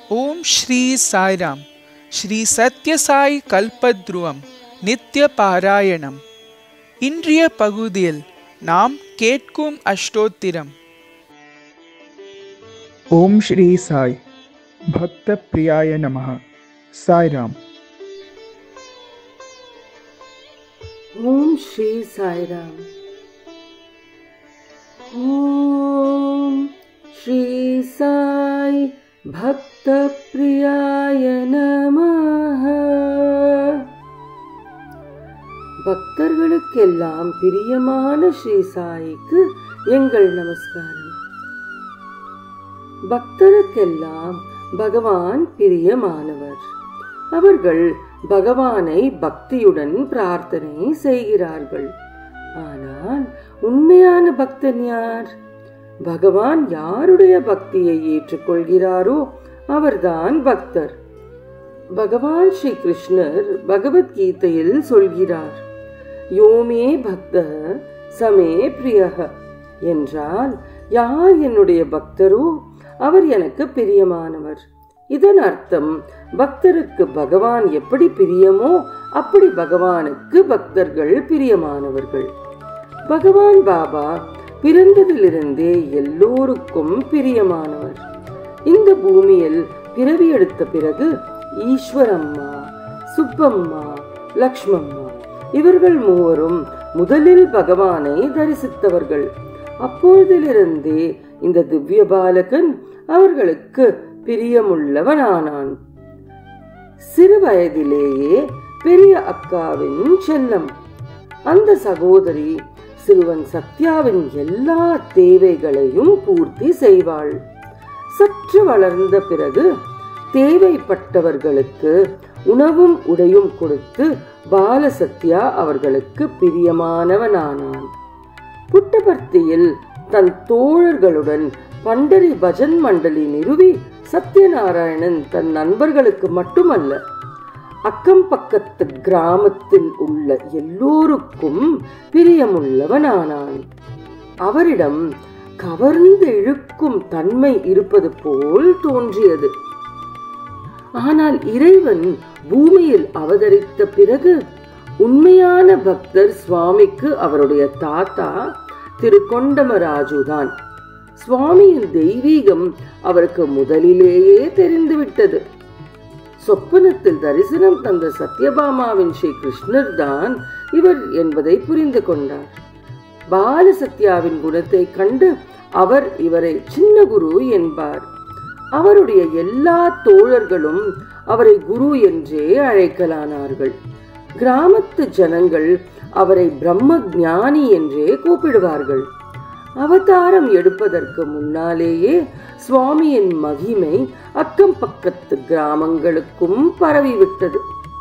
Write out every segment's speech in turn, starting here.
ஓம் ஸ்ரீ சாய்ராம் ஸ்ரீ சத்யசாய் கல்பத்ருவம் நித்ய பாராயணம் இன்றைய பகுதியில் நாம் கேட்கும் அஷ்டோத்திரம் ஓம் ஸ்ரீ சாய் பக்த பிரியாய நமः சாய்ராம் ஓம் ஸ்ரீ சாய்ராம் ஓம் ஸ்ரீ சாய் பக்த பிரியாய நமः பக்தர்களுக்கெல்லாம் பிரியமான ஸ்ரீ சாய்க்கு எங்கள் நமஸ்காரம் பக்தருக்கெல்லாம் பகவான் பிரியமானவர் அவர்கள் பகவானை பக்தியுடன் பிரார்த்தனை செய்கிறார்கள் ஆனால் உண்மையான பக்தன் யார் பகவான் யாருடைய பக்தியை ஏற்றுக்கொள்கிறாரோ அவர்தான் பக்தர் பகவான் ஸ்ரீ கிருஷ்ணர் பகவத்கீதையில் சொல்கிறார் யோமே பக்த சமே பிரியக என்றால் யார் என்னுடைய பக்தரோ அவர் எனக்கு பிரியமானவர் இதன் அர்த்தம் பக்தருக்கு பகவான் எப்படி பிரியமோ அப்படி பகவானுக்கு பக்தர்கள் பிரியமானவர்கள் பகவான் பாபா பிறந்ததிலிருந்தே எல்லோருக்கும் பிரியமானவர் இந்த பூமியில் பிறவி எடுத்த பிறகு ஈஸ்வரம்மா சுப்பம்மா லக்ஷ்மம்மா இவர்கள் மூவரும் முதலில் பகவானை தரிசித்தவர்கள் அப்பொழுதிலிருந்தே இந்த திவ்ய பாலகன் அவர்களுக்கு பிரியமுள்ளவனானான் சிறு வயதிலேயே பெரிய அக்காவின் செல்லம் அந்த சகோதரி சிறுவன் சத்யாவின் எல்லா தேவைகளையும் பூர்த்தி செய்வாள் சற்று வளர்ந்த பிறகு தேவைப்பட்டவர்களுக்கு உணவும் உடையும் கொடுத்து பாலசத்யா அவர்களுக்கு பிரியமானவனானான் புட்டபர்த்தியில் தன் தோழர்களுடன் பண்டரி பஜன் மண்டலி நிறுவி சத்யநாராயணன் தன் நண்பர்களுக்கு மட்டுமல்ல அக்கம் பக்கத்து கிராமத்தில் உள்ள எல்லோருக்கும் பிரியமுள்ளவனானான் அவரிடம் கவர்ந்து இழுக்கும் தன்மை இருப்பது போல் தோன்றியது ஆனால் இறைவன் பூமியில் அவதரித்த பிறகு உண்மையான பக்தர் சுவாமிக்கு அவருடைய தாத்தா திரு கொண்டமராஜுதான் சுவாமியின் தெய்வீகம் அவருக்கு முதலிலேயே தெரிந்துவிட்டது சொப்பனத்தில் தரிசனம் தந்த சத்யபாமாவின் ஸ்ரீ கிருஷ்ணர் தான் இவர் என்பதை புரிந்து கொண்டார் பாலசத்யாவின் குணத்தை கண்டு அவர் இவரை சின்ன குரு என்பார் அவருடைய எல்லா தோழர்களும் அவரை குரு என்றே அழைக்கலானார்கள் கிராமத்து ஜனங்கள் அவரை பிரம்ம ஞானி என்றே கூப்பிடுவார்கள் அவதாரம் எடுப்பதற்கு முன்னாலேயே சுவாமியின் மகிமை அக்கம் பக்கத்து கிராமங்களுக்கும் பரவிவிட்டது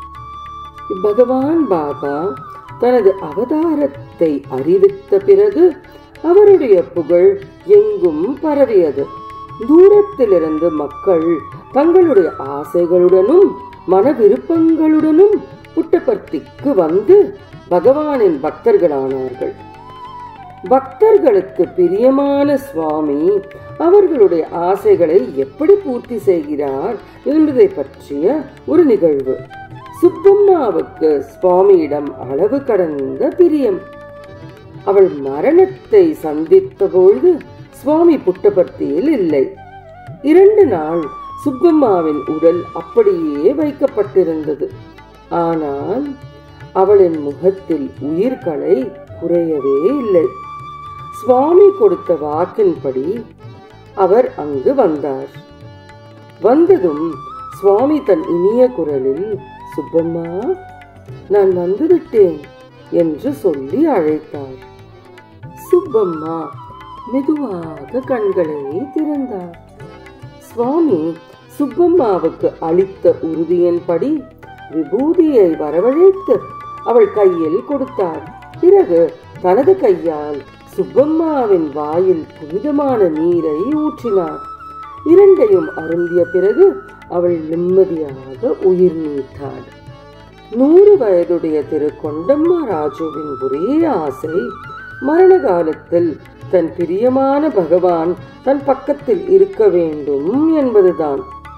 பகவான் பாபா தனது அவதாரத்தை அறிவித்த பிறகு அவருடைய புகழ் எங்கும் பரவியது தூரத்திலிருந்து மக்கள் தங்களுடைய ஆசைகளுடனும் மன விருப்பங்களுடனும் புட்டபர்த்திக்கு வந்து பகவானின் பக்தர்களானார்கள் பக்தர்களுக்கு பிரியமான சுவாமி அவர்களுடைய ஆசைகளை எப்படி பூர்த்தி செய்கிறார் என்பதை பற்றிய ஒரு நிகழ்வு சுப்பம்மாவுக்கு சுவாமியிடம் அளவு கடந்த பிரியம் அவள் மரணத்தை சந்தித்த பொழுது சுவாமி புட்டபர்த்தியில் இல்லை இரண்டு நாள் சுப்பம்மாவின் உடல் அப்படியே வைக்கப்பட்டிருந்தது ஆனால் அவளின் முகத்தில் உயிர்களை குறையவே இல்லை சுவாமி கொடுத்த வாக்கின்படி அவர் அங்கு வந்தார் வந்ததும் சுவாமி தன் இனிய குரலில் சுப்பம்மா நான் வந்துவிட்டேன் என்று சொல்லி அழைத்தார் சுப்பம்மா மெதுவாக கண்களை திறந்தார் சுவாமி சுப்பம்மாவுக்கு அளித்த உறுதியின்படி விபூதியை வரவழைத்து அவள் கையில் கொடுத்தார் பிறகு தனது கையால் சுப்பம்மாவின் வாயில் புனிதமான நீரை ஊற்றினார் இரண்டையும் அருந்திய பிறகு அவள் நிம்மதியாக உயிர் நீத்தாள் நூறு வயதுடைய திரு கொண்டம்மா ராஜுவின் ஒரே ஆசை மரண காலத்தில் தன் பிரியமான பகவான் தன் பக்கத்தில் இருக்க வேண்டும் என்பதுதான்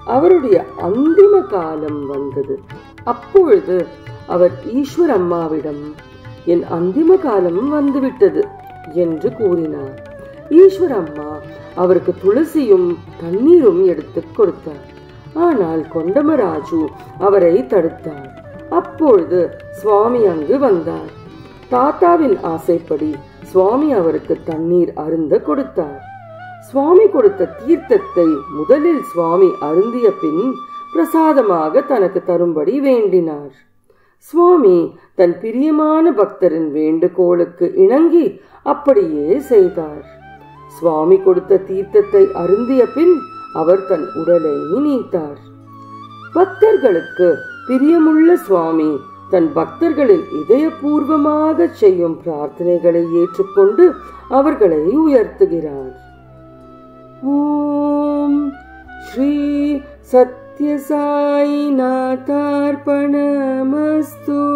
அவருடைய அந்திம காலம் வந்தது அப்பொழுது அவர் ஈஸ்வர் அம்மாவிடம் என் அந்திம காலம் வந்துவிட்டது என்று கூறினார் ஈஸ்வர் அம்மா அவருக்கு துளசியும் தண்ணீரும் எடுத்துக் கொடுத்தார் ஆனால் கொண்டமராஜு அவரை தடுத்தார் அப்பொழுது சுவாமி அங்கு வந்தார் தாத்தாவின் ஆசைப்படி சுவாமி அவருக்கு தண்ணீர் அருந்த கொடுத்தார் சுவாமி கொடுத்த தீர்த்தத்தை முதலில் சுவாமி அருந்திய பின் பிரசாதமாக தனக்கு தரும்படி வேண்டினார் சுவாமி தன் பிரியமான பக்தரின் வேண்டுகோளுக்கு இணங்கி அப்படியே செய்தார் சுவாமி கொடுத்த தீர்த்தத்தை அருந்திய பின் அவர் தன் உடலை நீத்தார் பக்தர்களுக்கு பிரியமுள்ள சுவாமி தன் பக்தர்களின் இதயபூர்வமாக செய்யும் பிரார்த்தனைகளை ஏற்றுக்கொண்டு அவர்களை உயர்த்துகிறார் ஓம் ஸ்ரீ சத்யசாயி நாதார்ப்பணமஸ்து